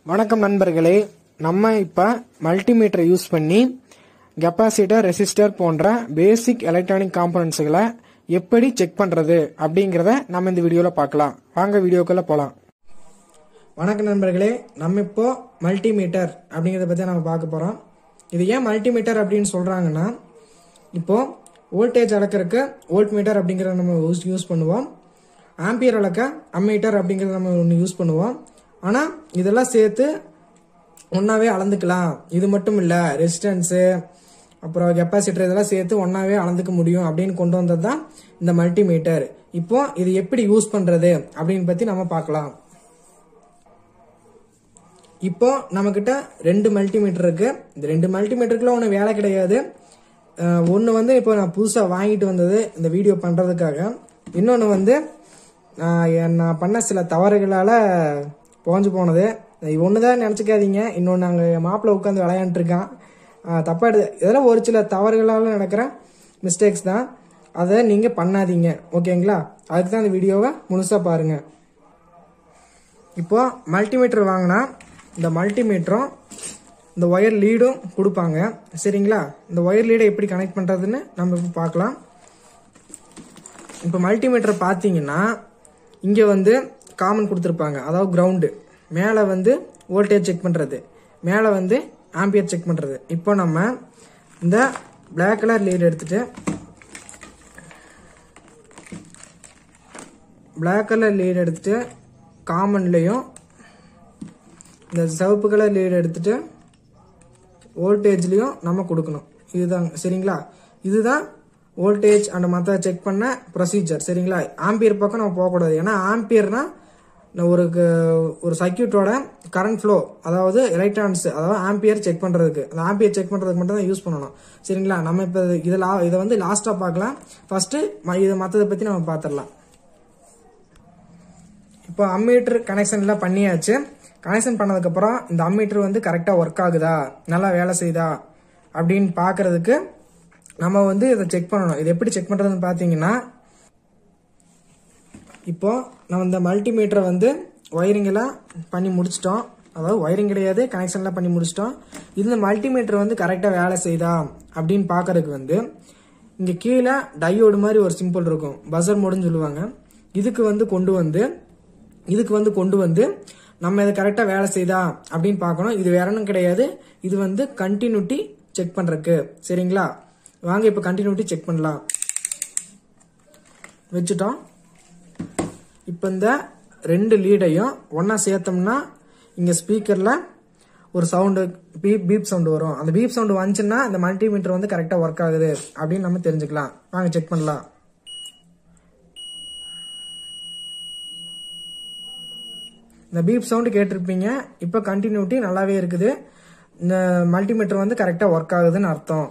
வணக்கம் நண்பர்களே நம்ம இப்போ மல்டிமீட்டரை யூஸ் பண்ணி கெப்பாசிட்டர் ரெசிஸ்டர் போன்ற பேசிக் எலக்ட்ரானிக் காம்பனன்ட்ஸுகளை எப்படி செக் பண்ணுறது அப்படிங்கிறத நம்ம இந்த வீடியோவில் பார்க்கலாம் வாங்க வீடியோக்குள்ளே போகலாம் வணக்கம் நண்பர்களே நம்ம இப்போ மல்டிமீட்டர் அப்படிங்கிறத பற்றி நம்ம பார்க்க போகிறோம் இது ஏன் மல்டிமீட்டர் அப்படின்னு சொல்கிறாங்கன்னா இப்போ வோல்டேஜ் அளக்கறதுக்கு வோல்ட் மீட்டர் அப்படிங்கிறத நம்ம யூஸ் யூஸ் பண்ணுவோம் ஆம்பியர் அளக்க அம்மீட்டர் அப்படிங்கிறத நம்ம ஒன்று யூஸ் பண்ணுவோம் ஆனால் இதெல்லாம் சேர்த்து ஒன்றாவே அளந்துக்கலாம் இது மட்டும் இல்லை ரெசிஸ்டன்ஸு அப்புறம் கெப்பாசிட்டர் இதெல்லாம் சேர்த்து ஒன்றாவே அளந்துக்க முடியும் அப்படின்னு கொண்டு வந்தது தான் இந்த மல்டிமீட்டர் இப்போ இது எப்படி யூஸ் பண்ணுறது அப்படின்னு பற்றி நம்ம பார்க்கலாம் இப்போ நம்மக்கிட்ட ரெண்டு மல்டிமீட்டர் இருக்கு இந்த ரெண்டு மல்டிமீட்டருக்குள்ள ஒன்றும் வேலை கிடையாது ஒன்று வந்து இப்போ நான் புதுசாக வாங்கிட்டு வந்தது இந்த வீடியோ பண்ணுறதுக்காக இன்னொன்று வந்து நான் என் நான் பண்ண சில தவறுகளால் புகஞ்சு போனது ஒன்று தான் நினச்சிக்காதீங்க இன்னொன்று அங்கே மாப்பிள்ளை உட்காந்து விளையாண்டுருக்கான் தப்பாக எடு இதெல்லாம் ஒரு சில தவறுகளால் நடக்கிற மிஸ்டேக்ஸ் தான் அதை நீங்கள் பண்ணாதீங்க ஓகேங்களா அதுக்கு தான் இந்த வீடியோவை முழுசாக பாருங்கள் இப்போ மல்டிமீட்டர் வாங்கினா இந்த மல்டிமீட்டரும் இந்த ஒயர் லீடும் கொடுப்பாங்க சரிங்களா இந்த ஒயர் லீடை எப்படி கனெக்ட் பண்ணுறதுன்னு நம்ம இப்போ பார்க்கலாம் இப்போ மல்டிமீட்டர் பார்த்தீங்கன்னா இங்கே வந்து காமன் கொடுத்துருப்பாங்க அதாவது கிரவுண்டு மேலே வந்து வோல்டேஜ் செக் பண்ணுறது மேலே வந்து ஆம்பியர் செக் பண்ணுறது இப்போ நம்ம இந்த பிளாக் கலர் லீடு எடுத்துட்டு பிளாக் கலர் லீடு எடுத்துட்டு காமன்லேயும் இந்த சிவப்பு கலர் லீடு எடுத்துட்டு வோல்டேஜ்லேயும் நம்ம கொடுக்கணும் இதுதான் சரிங்களா இதுதான் வோல்டேஜ் அண்ட் மற்ற செக் பண்ண ப்ரொசீஜர் சரிங்களா ஆம்பியர் பக்கம் நம்ம போகக்கூடாது ஏன்னா ஆம்பியர்னா ஒரு ஒரு சர்க்கியூட்டோட கரண்ட் ஃப்ளோ அதாவது எலக்ட்ரான்ஸ் அதாவது ஆம்பியர் செக் பண்ணுறதுக்கு அந்த ஆம்பியர் செக் பண்ணுறதுக்கு மட்டும் தான் யூஸ் பண்ணணும் சரிங்களா நம்ம இப்போ இதை லா இதை வந்து லாஸ்ட்டாக பார்க்கலாம் ஃபஸ்ட்டு இதை மற்றதை பற்றி நம்ம பார்த்துடலாம் இப்போ அம்மீட்டர் கனெக்ஷன்லாம் பண்ணியாச்சு கனெக்ஷன் பண்ணதுக்கப்புறம் இந்த அம்மீட்டர் வந்து கரெக்டாக ஒர்க் ஆகுதா நல்லா வேலை செய்யுதா அப்படின்னு பார்க்கறதுக்கு நம்ம வந்து இதை செக் பண்ணணும் இது எப்படி செக் பண்ணுறதுன்னு பார்த்தீங்கன்னா இப்போ நம்ம இந்த மல்டிமீட்டரை வந்து ஒயரிங்கெல்லாம் பண்ணி முடிச்சிட்டோம் அதாவது ஒயரிங் கிடையாது கனெக்ஷன்லாம் பண்ணி முடிச்சிட்டோம் இந்த மல்டிமீட்டர் வந்து கரெக்டாக வேலை செய்யுதா அப்படின்னு பார்க்கறதுக்கு வந்து இங்கே கீழே டையோடு மாதிரி ஒரு சிம்பிள் இருக்கும் பசர் மோடுன்னு சொல்லுவாங்க இதுக்கு வந்து கொண்டு வந்து இதுக்கு வந்து கொண்டு வந்து நம்ம இதை கரெக்டாக வேலை செய்தா அப்படின்னு பார்க்கணும் இது வேற ஒன்றும் கிடையாது இது வந்து கண்டினியூட்டி செக் பண்ணுறக்கு சரிங்களா வாங்க இப்போ கண்டினியூட்டி செக் பண்ணலாம் வச்சுட்டோம் இப்போ இந்த ரெண்டு லீடையும் ஒன்றா சேர்த்தோம்னா இங்கே ஸ்பீக்கரில் ஒரு சவுண்டு பீப் பீப் சவுண்டு வரும் அந்த பீப் சவுண்டு வந்துச்சுன்னா இந்த மல்டிமீட்டர் வந்து கரெக்டாக ஒர்க் ஆகுது அப்படின்னு நம்ம தெரிஞ்சுக்கலாம் வாங்க செக் பண்ணலாம் இந்த பீப் சவுண்டு கேட்டிருப்பீங்க இப்போ கண்டினியூட்டி நல்லாவே இருக்குது இந்த மல்டிமீட்டர் வந்து கரெக்டாக ஒர்க் ஆகுதுன்னு அர்த்தம்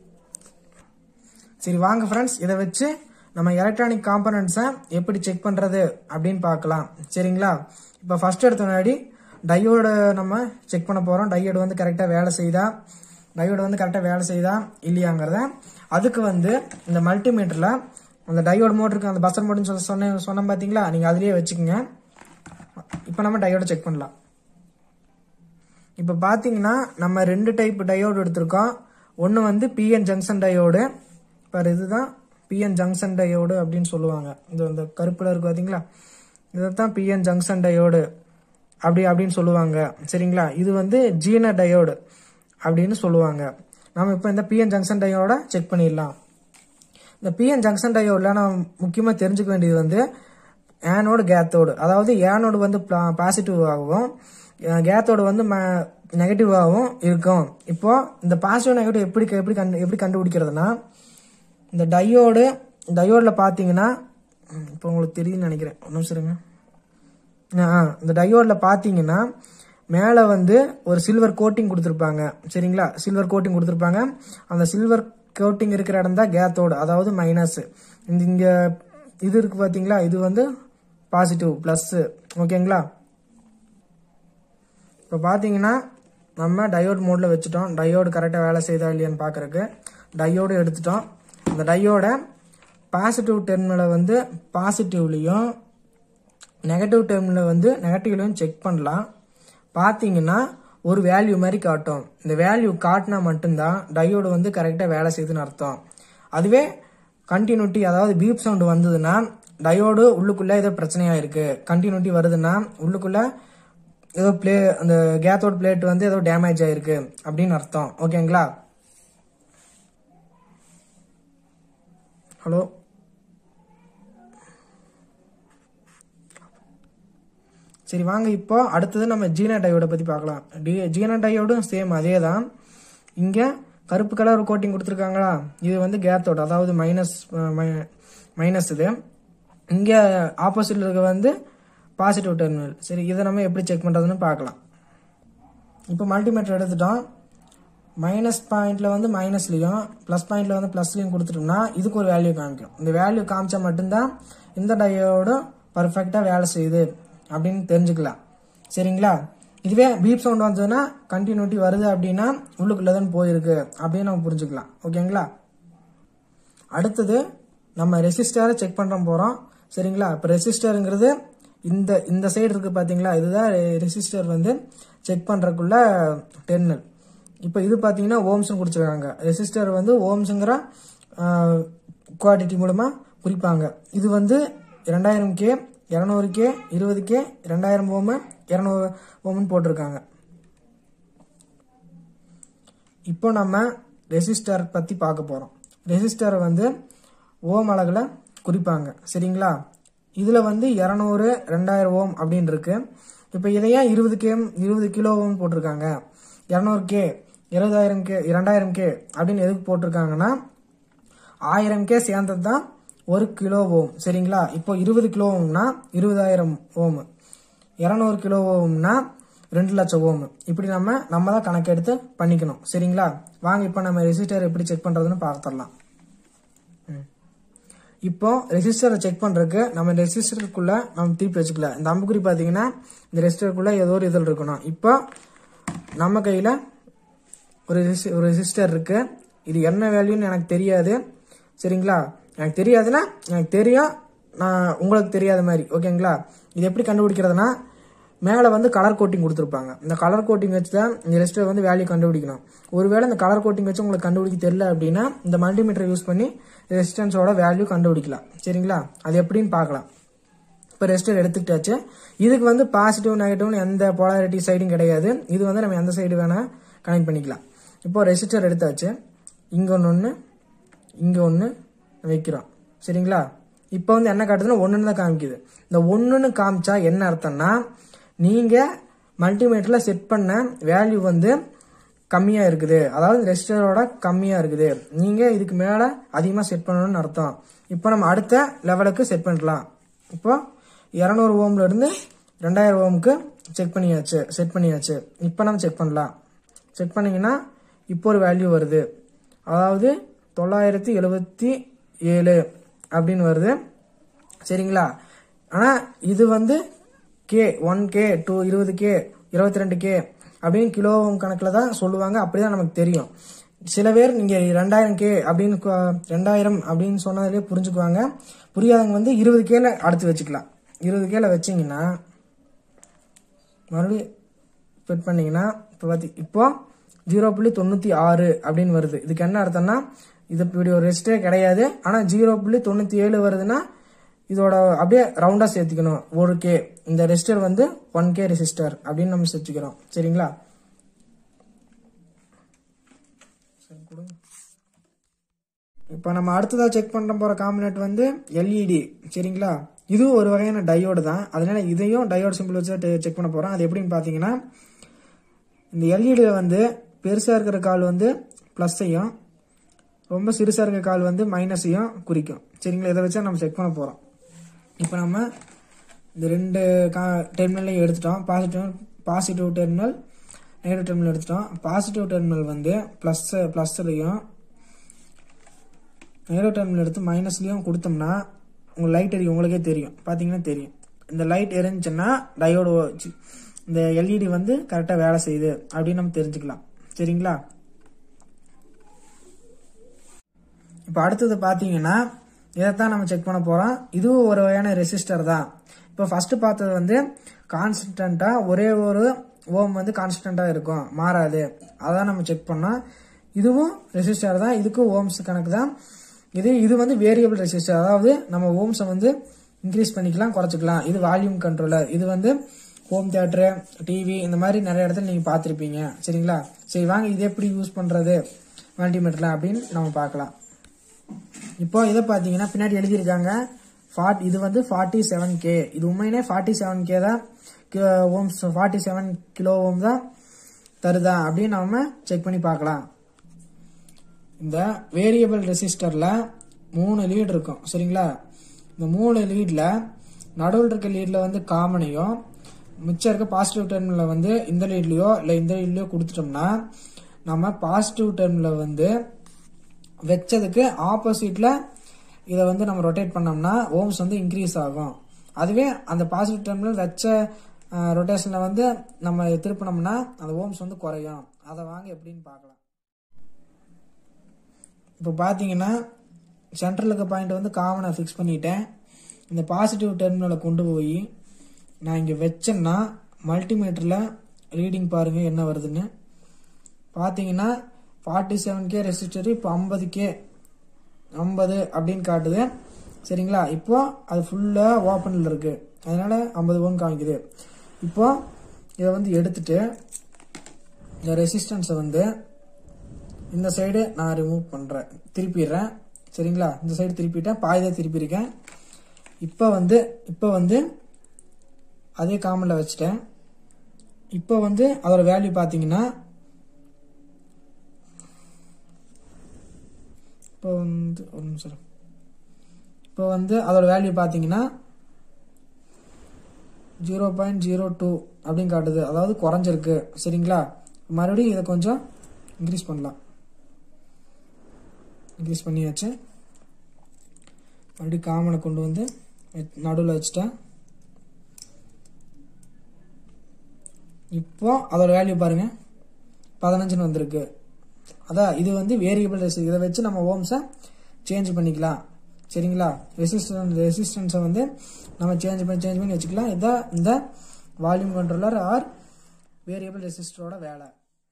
சரி வாங்க ஃப்ரெண்ட்ஸ் இதை வச்சு நம்ம எலக்ட்ரானிக் காம்பனன்ட்ஸை எப்படி செக் பண்ணுறது அப்படின்னு பார்க்கலாம் சரிங்களா இப்போ ஃபர்ஸ்ட் எடுத்த முன்னாடி டையோட நம்ம செக் பண்ண போகிறோம் டையோடு வந்து கரெக்டாக வேலை செய்தா டையோடு வந்து கரெக்டாக வேலை செய்தா இல்லையாங்கிறத அதுக்கு வந்து இந்த மல்டிமீட்டரில் அந்த டையோடு மோட்டருக்கு அந்த பஸ்ஸர் மோட்னு சொல்ல சொன்ன சொன்னோம் பார்த்தீங்களா நீங்கள் அதுலேயே வச்சுக்கோங்க இப்போ நம்ம டயோட செக் பண்ணலாம் இப்போ பார்த்தீங்கன்னா நம்ம ரெண்டு டைப் டயோடு எடுத்திருக்கோம் ஒன்று வந்து பிஎன் ஜங்ஷன் டயோடு இப்போ இதுதான் பிஎன் ஜங்ஷன் டயோடு அப்படின்னு சொல்லுவாங்க இந்த இந்த கருப்பில் இருக்கு பார்த்தீங்களா இதைத்தான் பிஎன் ஜங்ஷன் டயோடு அப்படி அப்படின்னு சொல்லுவாங்க சரிங்களா இது வந்து ஜீன டயோடு அப்படின்னு சொல்லுவாங்க நம்ம இப்போ இந்த பிஎன் ஜங்ஷன் டயோட செக் பண்ணிடலாம் இந்த பிஎன் ஜங்ஷன் டயோடில் நம்ம முக்கியமாக தெரிஞ்சுக்க வேண்டியது வந்து ஏனோடு கேத்தோடு அதாவது ஏனோடு வந்து பாசிட்டிவாகவும் கேத்தோடு வந்து நெகட்டிவாகவும் இருக்கும் இப்போ இந்த பாசிட்டிவ் நெகட்டிவ் எப்படி எப்படி கண்டு எப்படி கண்டுபிடிக்கிறதுனா இந்த டையோடு டையோடில் பார்த்தீங்கன்னா இப்போ உங்களுக்கு தெரியும்னு நினைக்கிறேன் ஒரு நிமிஷம் இருங்க ஆ இந்த டையோடில் பார்த்தீங்கன்னா மேலே வந்து ஒரு சில்வர் கோட்டிங் கொடுத்துருப்பாங்க சரிங்களா சில்வர் கோட்டிங் கொடுத்துருப்பாங்க அந்த சில்வர் கோட்டிங் இருக்கிற இடம் தான் கேத்தோடு அதாவது மைனஸ் இந்த இங்கே இது இருக்கு பார்த்தீங்களா இது வந்து பாசிட்டிவ் ப்ளஸ்ஸு ஓகேங்களா இப்போ பார்த்தீங்கன்னா நம்ம டயோட் மோடில் வச்சுட்டோம் டயோடு கரெக்டாக வேலை செய்தா இல்லையான்னு பார்க்குறக்கு டயோடு எடுத்துட்டோம் அந்த டயோட பாசிட்டிவ் டெர்மினலை வந்து பாசிட்டிவ்லேயும் நெகட்டிவ் டெர்மினல் வந்து நெகட்டிவ்லையும் செக் பண்ணலாம் பார்த்தீங்கன்னா ஒரு வேல்யூ மாதிரி காட்டும் இந்த வேல்யூ காட்டினா மட்டும்தான் டயோடு வந்து கரெக்டாக வேலை செய்யுதுன்னு அர்த்தம் அதுவே கண்டினியூட்டி அதாவது பீப் சவுண்ட் வந்ததுன்னா டயோடு உள்ளுக்குள்ள ஏதோ பிரச்சனையா இருக்கு கண்டினியூட்டி வருதுன்னா உள்ளுக்குள்ள ஏதோ பிளே அந்த கேத்தோட் பிளேட் வந்து ஏதோ டேமேஜ் ஆயிருக்கு அப்படின்னு அர்த்தம் ஓகேங்களா ஹலோ சரி வாங்க இப்போ அடுத்தது நம்ம ஜீனா டயோட பற்றி பார்க்கலாம் டி ஜீனா டயோடும் சேம் அதே தான் இங்கே கருப்பு கலர் கோட்டிங் கொடுத்துருக்காங்களா இது வந்து கேத்தோட அதாவது மைனஸ் மைனஸ் இது இங்கே ஆப்போசிட்டில் இருக்க வந்து பாசிட்டிவ் டெர்மினல் சரி இதை நம்ம எப்படி செக் பண்ணுறதுன்னு பார்க்கலாம் இப்போ மல்டிமீட்டர் எடுத்துட்டோம் மைனஸ் பாயிண்ட்ல வந்து மைனஸ்லையும் ப்ளஸ் பாயிண்ட்ல வந்து ப்ளஸ்லையும் கொடுத்துட்டோம்னா இதுக்கு ஒரு வேல்யூ காமிக்கும் இந்த வேல்யூ காமிச்சா மட்டும்தான் இந்த டயோடும் பர்ஃபெக்டாக வேலை செய்யுது அப்படின்னு தெரிஞ்சுக்கலாம் சரிங்களா இதுவே பீப் சவுண்ட் வந்ததுன்னா கண்டினியூட்டி வருது அப்படின்னா உள்ளுக்குள்ளே தான் போயிருக்கு அப்படின்னு நம்ம புரிஞ்சுக்கலாம் ஓகேங்களா அடுத்தது நம்ம ரெசிஸ்டரை செக் பண்ண போகிறோம் சரிங்களா இப்போ ரெசிஸ்டருங்கிறது இந்த இந்த சைடு இருக்குது பார்த்தீங்களா இதுதான் ரெசிஸ்டர் வந்து செக் பண்ணுறக்குள்ள டெர்மினல் இப்போ இது பார்த்தீங்கன்னா ஓம்ஸ்னு கொடுத்துருக்காங்க ரெசிஸ்டர் வந்து ஓம்ஸுங்கிற குவாடிட்டி மூலமாக குறிப்பாங்க இது வந்து ரெண்டாயிரம் கே இரநூறு கே இருபது கே ரெண்டாயிரம் ஓமு இரநூறு ஓம்னு போட்டிருக்காங்க இப்போ நம்ம ரெசிஸ்டர் பற்றி பார்க்க போகிறோம் ரெசிஸ்டரை வந்து ஓம் அழகில் குறிப்பாங்க சரிங்களா இதில் வந்து இரநூறு ரெண்டாயிரம் ஓம் அப்படின்னு இருக்கு இப்போ இதையே இருபது கே இருபது கிலோ ஓம் போட்டிருக்காங்க இரநூறு கே இருபதாயிரம் கே இரண்டாயிரம் கே அப்படின்னு எதுக்கு போட்டிருக்காங்கன்னா ஆயிரம் கே சேர்ந்தது தான் ஒரு கிலோ ஓம் சரிங்களா இப்போ இருபது கிலோ ஓம்னா இருபதாயிரம் ஓம் இரநூறு கிலோ ஓம்னா ரெண்டு லட்சம் ஓம் இப்படி நம்ம நம்ம தான் கணக்கெடுத்து பண்ணிக்கணும் சரிங்களா வாங்க இப்போ நம்ம ரெசிஸ்டர் எப்படி செக் பண்ணுறதுன்னு பார்த்துடலாம் இப்போ ரெசிஸ்டரை செக் பண்ணுறதுக்கு நம்ம ரெசிஸ்டருக்குள்ள நம்ம திருப்பி வச்சுக்கல இந்த அம்புக்குறி பார்த்தீங்கன்னா இந்த ரெசிஸ்டருக்குள்ள ஏதோ ஒரு இதில் இருக்கணும் இப்போ நம்ம கையில் ஒரு ரெசி ஒரு ரெசிஸ்டர் இருக்கு இது என்ன வேல்யூன்னு எனக்கு தெரியாது சரிங்களா எனக்கு தெரியாதுன்னா எனக்கு தெரியும் நான் உங்களுக்கு தெரியாத மாதிரி ஓகேங்களா இது எப்படி கண்டுபிடிக்கிறதுனா மேலே வந்து கலர் கோட்டிங் கொடுத்துருப்பாங்க இந்த கலர் கோட்டிங் வச்சு தான் இந்த ரெசிஸ்டர் வந்து வேல்யூ கண்டுபிடிக்கணும் ஒருவேளை இந்த கலர் கோட்டிங் வச்சு உங்களுக்கு கண்டுபிடிக்க தெரியல அப்படின்னா இந்த மல்டிமீட்டர் யூஸ் பண்ணி ரெசிஸ்டன்ஸோட வேல்யூ கண்டுபிடிக்கலாம் சரிங்களா அது எப்படின்னு பார்க்கலாம் இப்போ ரெசிஸ்டர் எடுத்துக்கிட்டாச்சு இதுக்கு வந்து பாசிட்டிவ் நெகட்டிவ்னு எந்த போலாரிட்டி சைடும் கிடையாது இது வந்து நம்ம எந்த சைடு வேணால் கனெக்ட் பண்ணிக்கலாம் இப்போ ரெசிஸ்டர் எடுத்தாச்சு இங்கே ஒன்று ஒன்று இங்கே ஒன்று வைக்கிறோம் சரிங்களா இப்போ வந்து என்ன காட்டுதுன்னா ஒன்றுன்னு தான் காமிக்குது இந்த ஒன்றுன்னு காமிச்சா என்ன அர்த்தம்னா நீங்கள் மல்டிமீட்டரில் செட் பண்ண வேல்யூ வந்து கம்மியாக இருக்குது அதாவது ரெசிஸ்டரோட கம்மியாக இருக்குது நீங்கள் இதுக்கு மேலே அதிகமாக செட் பண்ணணும்னு அர்த்தம் இப்போ நம்ம அடுத்த லெவலுக்கு செட் பண்ணலாம் இப்போ இரநூறு ஓம்ல இருந்து ரெண்டாயிரம் ஓமுக்கு செக் பண்ணியாச்சு செட் பண்ணியாச்சு இப்போ நம்ம செக் பண்ணலாம் செக் பண்ணீங்கன்னா இப்போ ஒரு வேல்யூ வருது அதாவது தொள்ளாயிரத்தி எழுபத்தி ஏழு அப்படின்னு வருது சரிங்களா ஆனால் இது வந்து கே ஒன் கே டூ இருபது கே இருபத்தி ரெண்டு கே அப்படின்னு கிலோ கணக்கில் தான் சொல்லுவாங்க அப்படிதான் நமக்கு தெரியும் சில பேர் நீங்கள் ரெண்டாயிரம் கே அப்படின்னு கு- ரெண்டாயிரம் அப்படின்னு சொன்னதுலேயே புரிஞ்சுக்குவாங்க புரியாதவங்க வந்து இருபது கேல அடுத்து வச்சுக்கலாம் இருபது கேல வச்சிங்கன்னா மறுபடியும் ஃபிட் பண்ணீங்கன்னா இப்போ பார்த்தி இப்போ ஜீரோ புள்ளி தொண்ணூற்றி ஆறு அப்படின்னு வருது இதுக்கு என்ன அர்த்தம்னா இது இப்படி ஒரு ரெஸ்டே கிடையாது ஆனால் ஜீரோ புள்ளி தொண்ணூற்றி ஏழு வருதுன்னா இதோட அப்படியே ரவுண்டாக சேர்த்துக்கணும் ஒரு கே இந்த ரெசிஸ்டர் வந்து ஒன் கே ரெசிஸ்டர் அப்படின்னு நம்ம சேர்த்துக்கிறோம் சரிங்களா சரி, கொடுங்க. இப்போ நம்ம அடுத்ததாக செக் பண்ண போகிற காம்பினேட் வந்து எல்இடி சரிங்களா இதுவும் ஒரு வகையான டயோடு தான் அதனால இதையும் டயோடு சிம்பிள் வச்சு செக் பண்ண போகிறோம் அது எப்படின்னு பார்த்தீங்கன்னா இந்த எல்இடியில் வந்து பெருசாக இருக்கிற கால் வந்து ப்ளஸ்ஸையும் ரொம்ப சிறுசாக இருக்கிற கால் வந்து மைனஸையும் குறிக்கும் சரிங்களா இதை வச்சு நம்ம செக் பண்ண போகிறோம் இப்போ நம்ம இந்த ரெண்டு கா டெர்மினலையும் எடுத்துட்டோம் positive positive terminal negative terminal எடுத்துட்டோம் பாசிட்டிவ் டெர்மினல் வந்து ப்ளஸ் ப்ளஸ்லையும் நெகட்டிவ் டெர்மினல் எடுத்து மைனஸ்லையும் கொடுத்தோம்னா உங்கள் லைட் எரியும் உங்களுக்கே தெரியும் பார்த்தீங்கன்னா தெரியும் இந்த லைட் எரிஞ்சுன்னா டயோடு சி- இந்த எல்இடி வந்து கரெக்டாக வேலை செய்யுது அப்படின்னு நம்ம தெரிஞ்சுக்கலாம் சரிங்களா இப்போ அடுத்தது பார்த்தீங்கன்னா இதைத்தான் நம்ம செக் பண்ண போகிறோம் இதுவும் ஒரு வகையான ரெசிஸ்டர் தான் இப்போ ஃபர்ஸ்ட் பார்த்தது வந்து கான்ஸ்டண்ட்டாக ஒரே ஒரு ஓம் வந்து கான்ஸ்டண்ட்டாக இருக்கும் மாறாது அதான் நம்ம செக் பண்ணோம் இதுவும் ரெசிஸ்டர் தான் இதுக்கும் ஓம்ஸ் கணக்கு தான் இது இது வந்து வேரியபிள் ரெசிஸ்டர் அதாவது நம்ம ஓம்ஸை வந்து இன்க்ரீஸ் பண்ணிக்கலாம் குறைச்சிக்கலாம் இது வால்யூம் கண்ட்ரோலர் இது வந்து ஹோம் தியேட்டரு டிவி இந்த மாதிரி நிறைய இடத்துல நீங்கள் பார்த்துருப்பீங்க சரிங்களா சரி வாங்க இது எப்படி யூஸ் பண்ணுறது மல்டிமீட்டரில் அப்படின்னு நம்ம பார்க்கலாம் இப்போ இதை பார்த்தீங்கன்னா பின்னாடி எழுதியிருக்காங்க ஃபார்ட் இது வந்து ஃபார்ட்டி செவன் கே இது உண்மையிலே ஃபார்ட்டி செவன் கே தான் ohms forty seven kilo ohm தான் தருதா அப்படின்னு நாம செக் பண்ணி பார்க்கலாம் இந்த வேரியபிள் ரெசிஸ்டரில் மூணு லீட் இருக்கும் சரிங்களா இந்த மூணு லீடில் நடுவில் இருக்க லீடில் வந்து காமனையும் மிச்சம் இருக்க பாசிட்டிவ் டெர்மில் வந்து இந்த லீட்லையோ இல்லை இந்த லீட்லையோ கொடுத்துட்டோம்னா நம்ம பாசிட்டிவ் டெர்மில் வந்து வச்சதுக்கு ஆப்போசிட்ல இதை வந்து நம்ம ரொட்டேட் பண்ணோம்னா ஓம்ஸ் வந்து இன்க்ரீஸ் ஆகும் அதுவே அந்த பாசிட்டிவ் டெர்மில் வச்ச ரொட்டேஷனில் வந்து நம்ம திருப்பினோம்னா அந்த ஓம்ஸ் வந்து குறையும் அதை வாங்க எப்படின்னு பார்க்கலாம் இப்போ பார்த்தீங்கன்னா சென்ட்ரல் இருக்க பாயிண்ட் வந்து காமனை ஃபிக்ஸ் பண்ணிட்டேன் இந்த பாசிட்டிவ் டெர்மினலை கொண்டு போய் நான் இங்கே வச்சேன்னா மல்டிமீட்டரில் ரீடிங் பாருங்கள் என்ன வருதுன்னு பார்த்தீங்கன்னா ஃபார்ட்டி செவன் கே ரெசிஸ்டர் இப்போ ஐம்பது கே ஐம்பது அப்படின்னு காட்டுது சரிங்களா இப்போ அது ஃபுல்லாக ஓப்பனில் இருக்குது அதனால ஐம்பது ஓன் காமிக்குது இப்போ இதை வந்து எடுத்துட்டு இந்த ரெசிஸ்டன்ஸை வந்து இந்த சைடு நான் ரிமூவ் பண்ணுறேன் திருப்பிடுறேன் சரிங்களா இந்த சைடு திருப்பிட்டேன் பாதி தான் திருப்பியிருக்கேன் இப்போ வந்து இப்போ வந்து அதே காமனில் வச்சுட்டேன் இப்போ வந்து அதோட வேல்யூ பார்த்தீங்கன்னா இப்போ வந்து ஒரு நிமிஷம் இப்போ வந்து அதோட வேல்யூ பார்த்தீங்கன்னா ஜீரோ பாயிண்ட் ஜீரோ டூ அப்படின்னு காட்டுது அதாவது குறைஞ்சிருக்கு சரிங்களா மறுபடியும் இதை கொஞ்சம் இன்க்ரீஸ் பண்ணலாம் இன்க்ரீஸ் பண்ணியாச்சு மறுபடியும் காமனை கொண்டு வந்து நடுவில் வச்சுட்டேன் இப்போ அதோட வேல்யூ பாருங்க பதினஞ்சுன்னு வந்திருக்கு அதான் இது வந்து வேரியபிள் ரெசி இதை வச்சு நம்ம ஓம்ஸை சேஞ்ச் பண்ணிக்கலாம் சரிங்களா ரெசிஸ்டன்ஸ் ரெசிஸ்டன்ஸை வந்து நம்ம சேஞ்ச் பண்ணி சேஞ்ச் பண்ணி வச்சுக்கலாம் இதான் இந்த வால்யூம் கண்ட்ரோலர் ஆர் வேரியபிள் ரெசிஸ்டரோட வேலை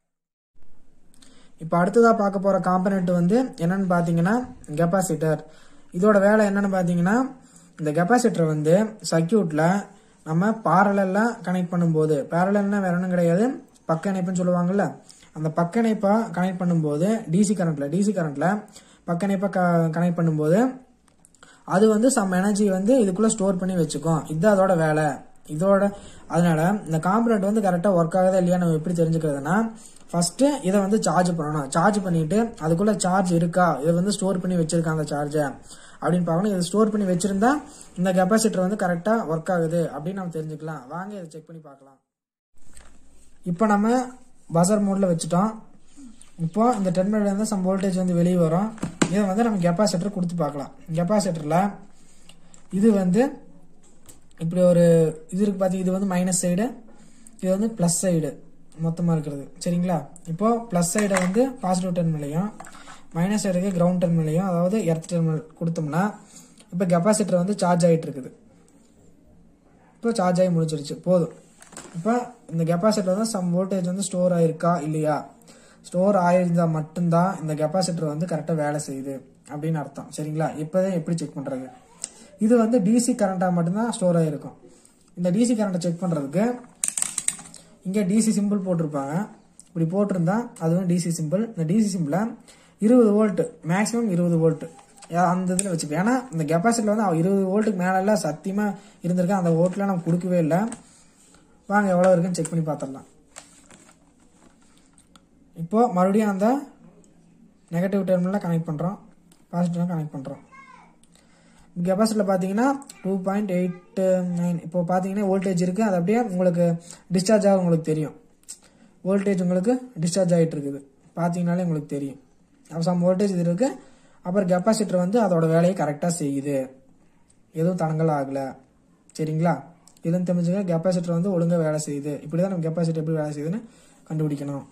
இப்போ அடுத்ததாக பார்க்க போகிற காம்பனண்ட் வந்து என்னன்னு பார்த்தீங்கன்னா கெப்பாசிட்டர் இதோட வேலை என்னன்னு பார்த்தீங்கன்னா இந்த கெப்பாசிட்டர் வந்து சர்க்கியூட்டில் நம்ம பேரலாக கனெக்ட் பண்ணும்போது பேரலல்னா வேற ஒன்றும் கிடையாது பக்க இணைப்புன்னு சொல்லுவாங்கல்ல அந்த பக்க இணைப்பை கனெக்ட் பண்ணும்போது டிசி கரண்ட்ல டிசி கரண்ட்ல பக்க இணைப்பை கனெக்ட் பண்ணும்போது அது வந்து சம் எனர்ஜி வந்து இதுக்குள்ள ஸ்டோர் பண்ணி வச்சுக்கும் இது அதோட வேலை இதோட அதனால இந்த காம்பனண்ட் வந்து கரெக்டாக ஒர்க் ஆகுதா இல்லையா நம்ம எப்படி தெரிஞ்சுக்கிறதுனா ஃபர்ஸ்ட் இதை வந்து சார்ஜ் பண்ணணும் சார்ஜ் பண்ணிட்டு அதுக்குள்ள சார்ஜ் இருக்கா இதை வந்து ஸ்டோர் பண்ணி வச்சிருக்கா அந்த சார்ஜை அப்படின்னு பார்க்கணும் இதை ஸ்டோர் பண்ணி வச்சிருந்தா இந்த கெப்பாசிட்டர் வந்து கரெக்டாக ஒர்க் ஆகுது அப்படின்னு நம்ம தெரிஞ்சுக்கலாம் வாங்க இதை செக் பண்ணி பார்க்கலாம் இப்போ நம்ம பசர் மோடில் வச்சுட்டோம் இப்போ இந்த டெர்மினல் இருந்து சம் வோல்டேஜ் வந்து வெளியே வரும் இதை வந்து நம்ம கெப்பாசிட்டர் கொடுத்து பார்க்கலாம் கெப்பாசிட்டரில் இது வந்து இப்படி ஒரு இது இருக்கு பார்த்தீங்க இது வந்து மைனஸ் சைடு இது வந்து ப்ளஸ் சைடு மொத்தமாக இருக்கிறது சரிங்களா இப்போ ப்ளஸ் சைடை வந்து பாசிட்டிவ் டெர்மினலையும் மைனஸ் சைடுக்கு கிரவுண்ட் டெர்மினலையும் அதாவது எர்த் டெர்மினல் கொடுத்தோம்னா இப்போ கெப்பாசிட்டர் வந்து சார்ஜ் ஆகிட்டு இருக்குது இப்போ சார்ஜ் ஆகி முடிச்சிருச்சு போதும் இப்போ இந்த கெப்பாசிட்டர் வந்து சம் வோல்டேஜ் வந்து ஸ்டோர் ஆயிருக்கா இல்லையா ஸ்டோர் ஆயிருந்தா மட்டும்தான் இந்த கெப்பாசிட்டர் வந்து கரெக்டாக வேலை செய்யுது அப்படின்னு அர்த்தம் சரிங்களா இப்போதான் எப்படி செக் பண்ணுறது இது வந்து டிசி கரண்ட்டாக மட்டும்தான் ஸ்டோர் ஆகிருக்கும் இந்த டிசி கரண்ட்டை செக் பண்ணுறதுக்கு இங்கே டிசி சிம்பிள் போட்டிருப்பாங்க இப்படி போட்டிருந்தா அது வந்து டிசி சிம்பிள் இந்த டிசி சிம்பிளை இருபது வோல்ட் மேக்ஸிமம் இருபது வோல்ட் அந்த இதில் வச்சுப்பேன் ஏன்னா இந்த கெப்பாசிட்டியில் வந்து இருபது வோல்ட்டுக்கு மேலெல்லாம் சத்தியமாக இருந்திருக்கேன் அந்த வோல்ட்லாம் நம்ம கொடுக்கவே இல்லை வாங்க எவ்வளோ இருக்குன்னு செக் பண்ணி பார்த்துடலாம் இப்போ மறுபடியும் அந்த நெகட்டிவ் டெர்மினலில் கனெக்ட் பண்ணுறோம் பாசிட்டிவாக கனெக்ட் பண்ணுறோம் கெப்பாசிட்டியில் பார்த்தீங்கன்னா டூ பாயிண்ட் எயிட் நைன் இப்போ பார்த்தீங்கன்னா வோல்டேஜ் இருக்குது அது அப்படியே உங்களுக்கு டிஸ்சார்ஜ் ஆக உங்களுக்கு தெரியும் வோல்டேஜ் உங்களுக்கு டிஸ்சார்ஜ் ஆகிட்டு இருக்குது பார்த்தீங்கனாலே உங்களுக்கு தெரியும் அப்போ சம் வோல்டேஜ் இது இருக்குது அப்புறம் கெப்பாசிட்டர் வந்து அதோட வேலையை கரெக்டாக செய்யுது எதுவும் தடங்கள் ஆகலை சரிங்களா இதுன்னு தெரிஞ்சுக்க கெப்பாசிட்டர் வந்து ஒழுங்காக வேலை செய்யுது இப்படி தான் நம்ம கெப்பாசிட்டர் எப்படி வேலை செய்யுதுன்னு கண்டுபிடிக்கணும்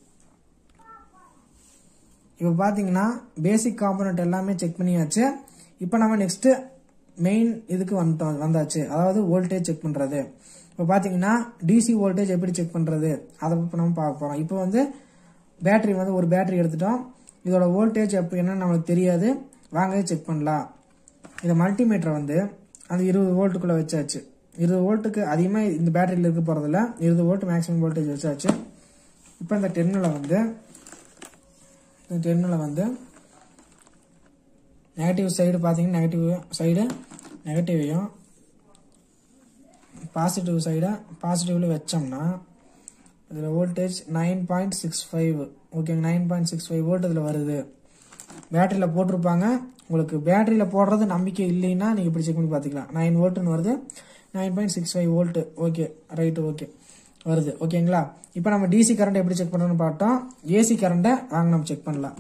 இப்போ பார்த்தீங்கன்னா பேசிக் காம்பனண்ட் எல்லாமே செக் பண்ணியாச்சு இப்போ நம்ம நெக்ஸ்ட்டு மெயின் இதுக்கு வந்துட்டோம் வந்தாச்சு அதாவது வோல்டேஜ் செக் பண்ணுறது இப்போ பார்த்தீங்கன்னா டிசி வோல்டேஜ் எப்படி செக் பண்ணுறது அதை இப்போ நம்ம பார்க்க போகிறோம் இப்போ வந்து பேட்டரி வந்து ஒரு பேட்டரி எடுத்துட்டோம் இதோட வோல்டேஜ் அப்போ என்னன்னு நம்மளுக்கு தெரியாது வாங்க செக் பண்ணலாம் இந்த மல்டிமீட்டரை வந்து அந்த இருபது வோல்ட்டுக்குள்ளே வச்சாச்சு இருபது வோல்ட்டுக்கு அதிகமாக இந்த பேட்டரியில் இருக்க போகிறதில்ல இருபது வோல்ட் மேக்ஸிமம் வோல்டேஜ் வச்சாச்சு இப்போ இந்த டெர்மினலை வந்து இந்த டெர்மினலை வந்து நெகட்டிவ் சைடு பார்த்தீங்கன்னா நெகட்டிவ் சைடு நெகட்டிவையும் பாசிட்டிவ் சைடை பாசிட்டிவில் வச்சோம்னா இதில் voltage nine point six five ஓகேங்க nine point six five volt இதில் வருது பேட்டரியில் போட்டிருப்பாங்க உங்களுக்கு பேட்டரியில் போடுறது நம்பிக்கை இல்லைன்னா நீங்கள் இப்படி செக் பண்ணி பார்த்துக்கலாம் நைன் வோல்ட்டுன்னு வருது nine point six five volt okay right okay வருது ஓகேங்களா இப்போ நம்ம டிசி கரண்ட் எப்படி செக் பண்ணுறோம்னு பார்த்தோம் ஏசி கரண்ட்டை வாங்க நம்ம செக் பண்ணலாம்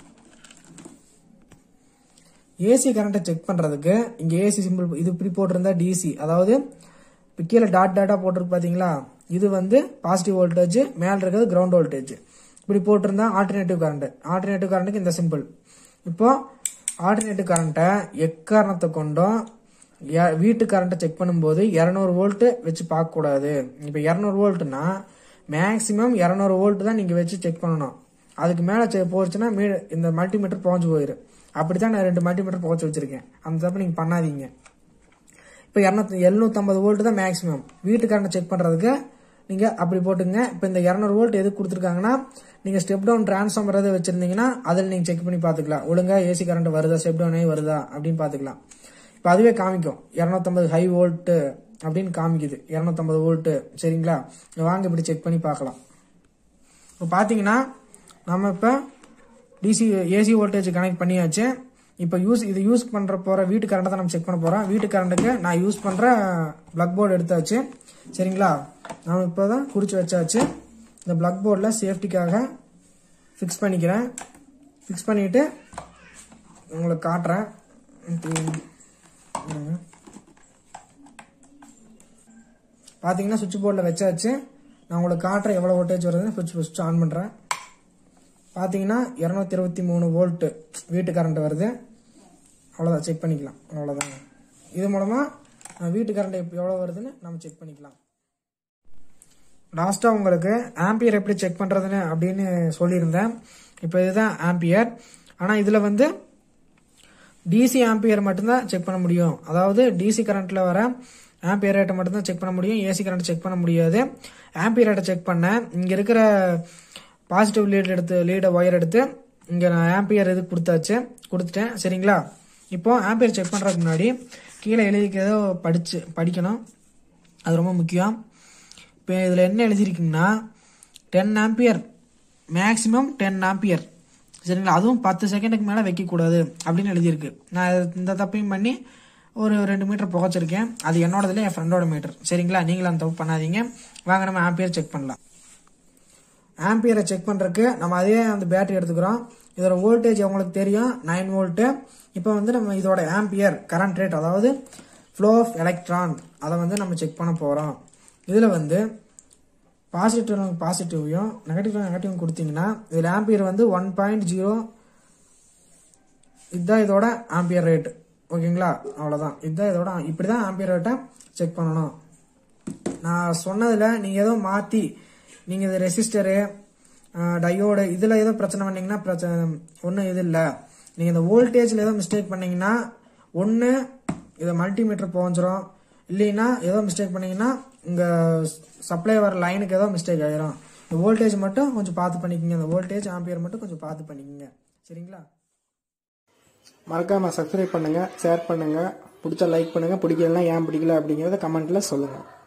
ஏசி கரண்ட்டை செக் பண்ணுறதுக்கு இங்கே ஏசி சிம்பிள் இது இப்படி போட்டிருந்தா டிசி அதாவது இப்போ கீழே டாட் டாட்டா போட்டிருக்கு பார்த்தீங்களா இது வந்து பாசிட்டிவ் வோல்டேஜ் மேலே இருக்கிறது கிரவுண்ட் வோல்டேஜ் இப்படி போட்டிருந்தா ஆல்டர்னேட்டிவ் கரண்ட் ஆல்டர்னேட்டிவ் கரண்ட்டுக்கு இந்த சிம்பிள் இப்போ ஆல்டர்னேட்டிவ் கரண்ட்டை எக்காரணத்தை கொண்டும் ய- வீட்டு கரண்ட்டை செக் பண்ணும்போது இரநூறு வோல்ட்டு வச்சு பார்க்கக்கூடாது இப்போ இரநூறு வோல்ட்னா மேக்ஸிமம் இரநூறு வோல்ட் தான் நீங்கள் வச்சு செக் பண்ணணும் அதுக்கு மேலே போச்சுன்னா மீ இந்த மல்டிமீட்டர் போஞ்சு போயிடும் அப்படி தான் நான் ரெண்டு மல்டிமீட்டர் போச்சு வச்சிருக்கேன் அந்த தப்பு நீங்கள் பண்ணாதீங்க இப்போ இரநூத்தி எழுநூத்தம்பது வோல்ட் தான் மேக்ஸிமம் வீட்டு கரண்ட் செக் பண்ணுறதுக்கு நீங்கள் அப்படி போட்டுங்க இப்போ இந்த இரநூறு வோல்ட் எதுக்கு கொடுத்துருக்காங்கன்னா நீங்கள் ஸ்டெப் டவுன் டிரான்ஸ்ஃபார்மர் எதாவது வச்சிருந்தீங்கன்னா அதில் நீங்கள் செக் பண்ணி பார்த்துக்கலாம் ஒழுங்கா ஏசி கரண்ட் வருதா ஸ்டெப் டவுன் ஆகி வருதா அப்படின்னு பார்த்துக்கலாம் இப்போ அதுவே காமிக்கும் இரநூத்தம்பது ஹை வோல்ட்டு அப்படின்னு காமிக்குது இரநூத்தம்பது வோல்ட்டு சரிங்களா வாங்க இப்படி செக் பண்ணி பார்க்கலாம் இப்போ பார்த்தீங்கன்னா நம்ம இப்போ டிசி ஏசி வோல்டேஜ் கனெக்ட் பண்ணியாச்சு இப்போ யூஸ் இது யூஸ் பண்ணுற போகிற வீட்டு கரண்ட்டை தான் நம்ம செக் பண்ண போகிறோம் வீட்டு கரண்ட்டுக்கு நான் யூஸ் பண்ணுற ப்ளக் போர்டு எடுத்தாச்சு சரிங்களா நம்ம இப்போ தான் குறித்து வச்சாச்சு இந்த ப்ளக் போர்டில் சேஃப்டிக்காக ஃபிக்ஸ் பண்ணிக்கிறேன் ஃபிக்ஸ் பண்ணிவிட்டு உங்களுக்கு காட்டுறேன் இது- இருங்க. பார்த்தீங்கன்னா சுவிட்ச் போர்டில் வச்சாச்சு நான் உங்களுக்கு காட்டுறேன் எவ்வளோ வோல்டேஜ் வருதுன்னு சுவிட்ச் சுவிட்ச் ஆன் பண்ணுறேன் பார்த்தீங்கன்னா இரநூத்தி இருபத்தி மூணு வோல்ட்டு வீட்டு கரண்ட் வருது அவ்வளோதான் செக் பண்ணிக்கலாம் அவ்வளோதாங்க இது மூலமாக வீட்டு கரண்ட் எவ்வளோ வருதுன்னு நம்ம செக் பண்ணிக்கலாம் லாஸ்ட்டாக உங்களுக்கு ஆம்பியர் எப்படி செக் பண்ணுறதுன்னு அப்படின்னு சொல்லியிருந்தேன் இப்போ இதுதான் ஆம்பியர் ஆனால் இதில் வந்து டிசி ஆம்பியர் மட்டும்தான் செக் பண்ண முடியும் அதாவது டிசி கரண்ட்டில் வர ஆம்பியர் ரேட்டை மட்டும்தான் செக் பண்ண முடியும் ஏசி கரண்ட் செக் பண்ண முடியாது ஆம்பியர் ரேட்டை செக் பண்ணேன் இங்கே இருக்கிற பாசிட்டிவ் லீட் எடுத்து லீடை ஒயர் எடுத்து இங்கே நான் ஆம்பியர் இது கொடுத்தாச்சு கொடுத்துட்டேன் சரிங்களா இப்போ ஆம்பியர் செக் பண்ணுறதுக்கு முன்னாடி கீழே எழுதிக்கிறதோ படிச்சு படிக்கணும் அது ரொம்ப முக்கியம் இப்போ இதில் என்ன எழுதியிருக்குங்கன்னா ten ampere maximum ten ampere சரிங்களா அதுவும் பத்து செகண்டுக்கு மேலே வைக்கக்கூடாது அப்படின்னு எழுதியிருக்கு நான் இது- இந்த தப்பையும் பண்ணி ஒரு ரெண்டு மீட்டர் புகைச்சிருக்கேன் அது என்னோடதுல என் ஃப்ரெண்டோட மீட்டர் சரிங்களா நீங்களும் அந்த தப்பு பண்ணாதீங்க வாங்க நம்ம ஆம்பியர் செக் பண்ணலாம் ஆம்பியரை செக் பண்ணுறதுக்கு நம்ம அதே அந்த பேட்டரி எடுத்துக்கிறோம் இதோட வோல்டேஜ் உங்களுக்கு தெரியும் நைன் வோல்ட்டு இப்போ வந்து நம்ம இதோட ஆம்பியர் கரண்ட் ரேட் அதாவது ஃப்ளோ ஆஃப் எலக்ட்ரான் அதை வந்து நம்ம செக் பண்ண போகிறோம் இதில் வந்து பாசிட்டிவ் பாசிட்டிவையும் நெகட்டிவ் நெகட்டிவ் கொடுத்தீங்கன்னா இதில் ஆம்பியர் வந்து ஒன் பாயிண்ட் ஜீரோ இதுதான் இதோட ஆம்பியர் ரேட் ஓகேங்களா அவ்வளோதான் இதுதான் இதோட இப்படி தான் ஆம்பியர் ரேட்டை செக் பண்ணணும் நான் சொன்னதில் நீங்கள் ஏதோ மாற்றி நீங்கள் இது ரெசிஸ்டரு டயோடு இதில் ஏதோ பிரச்சனை பண்ணீங்கன்னா பிரச்சனை ஒன்றும் இது இல்லை நீங்கள் இந்த வோல்டேஜில் ஏதோ மிஸ்டேக் பண்ணீங்கன்னா ஒன்று இதை மல்டிமீட்டர் போஞ்சிரும் இல்லைன்னா ஏதோ மிஸ்டேக் பண்ணீங்கன்னா உங்கள் சப்ளை வர லைனுக்கு ஏதோ மிஸ்டேக் ஆயிரும் இந்த வோல்டேஜ் மட்டும் கொஞ்சம் பார்த்து பண்ணிக்கோங்க இந்த வோல்டேஜ் ஆம்பியர் மட்டும் கொஞ்சம் பார்த்து பண்ணிக்கோங்க சரிங்களா மறக்காமல் சப்ஸ்கிரைப் பண்ணுங்கள் ஷேர் பண்ணுங்கள் பிடிச்சா லைக் பண்ணுங்கள் பிடிக்கலன்னா ஏன் பிடிக்கல அப்படிங்கிறத கமெண்ட்டில் சொல்லுங்கள்